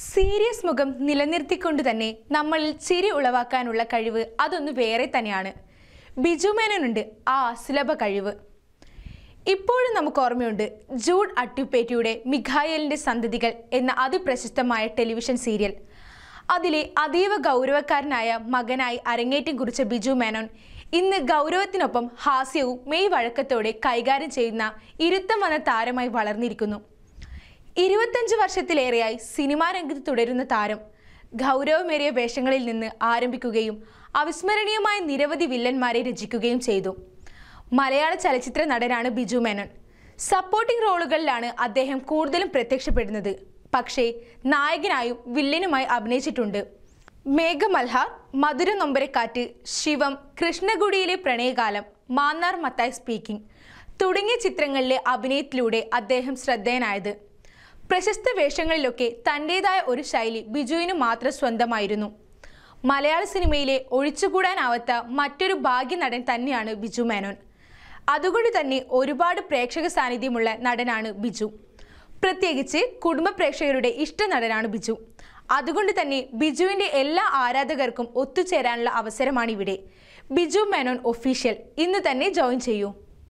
serious മുഖം നിലനിർത്തിക്കൊണ്ട് തന്നെ നമ്മളിൽ ചിരി ഉളവാക്കാനുള്ള കഴിവ് അതൊന്ന് വേറെ തന്നെയാണ് ബിജു മേനോനുണ്ട് ആ അസുലഭ കഴിവ് ഇപ്പോഴും നമുക്ക് ഓർമ്മയുണ്ട് ജൂഡ് അട്യുപേറ്റിയുടെ മിഖായലിൻ്റെ സന്തതികൾ എന്ന അതിപ്രശസ്തമായ ടെലിവിഷൻ സീരിയൽ അതിലെ അതീവ ഗൗരവക്കാരനായ മകനായി അരങ്ങേറ്റം കുറിച്ച ബിജു മേനോൻ ഇന്ന് ഗൗരവത്തിനൊപ്പം ഹാസ്യവും മെയ് വഴക്കത്തോടെ കൈകാര്യം ചെയ്യുന്ന ഇരുത്തം വന്ന താരമായി വളർന്നിരിക്കുന്നു ഇരുപത്തഞ്ച് വർഷത്തിലേറെയായി സിനിമാ രംഗത്ത് തുടരുന്ന താരം ഗൗരവമേറിയ വേഷങ്ങളിൽ നിന്ന് ആരംഭിക്കുകയും അവിസ്മരണീയമായ നിരവധി വില്ലന്മാരെ രചിക്കുകയും ചെയ്തു മലയാള ചലച്ചിത്ര നടനാണ് ബിജു മേനോൻ സപ്പോർട്ടിംഗ് റോളുകളിലാണ് അദ്ദേഹം കൂടുതലും പ്രത്യക്ഷപ്പെടുന്നത് പക്ഷേ നായകനായും വില്ലനുമായി അഭിനയിച്ചിട്ടുണ്ട് മേഘമൽഹാർ മധുര നൊമ്പരക്കാറ്റ് ശിവം കൃഷ്ണഗുഡിയിലെ പ്രണയകാലം മാന്നാർ മത്തായി സ്പീക്കിംഗ് തുടങ്ങിയ ചിത്രങ്ങളിലെ അഭിനയത്തിലൂടെ അദ്ദേഹം ശ്രദ്ധേയനായത് പ്രശസ്ത വേഷങ്ങളിലൊക്കെ തൻ്റെതായ ഒരു ശൈലി ബിജുവിന് മാത്രം സ്വന്തമായിരുന്നു മലയാള സിനിമയിലെ ഒഴിച്ചുകൂടാനാവാത്ത മറ്റൊരു ഭാഗ്യ നടൻ തന്നെയാണ് ബിജു മേനോൻ അതുകൊണ്ട് തന്നെ ഒരുപാട് പ്രേക്ഷക സാന്നിധ്യമുള്ള നടനാണ് ബിജു പ്രത്യേകിച്ച് കുടുംബ പ്രേക്ഷകരുടെ ഇഷ്ട നടനാണ് ബിജു അതുകൊണ്ട് തന്നെ ബിജുവിൻ്റെ എല്ലാ ആരാധകർക്കും ഒത്തുചേരാനുള്ള അവസരമാണ് ഇവിടെ ബിജു മേനോൻ ഒഫീഷ്യൽ ഇന്ന് തന്നെ ജോയിൻ ചെയ്യൂ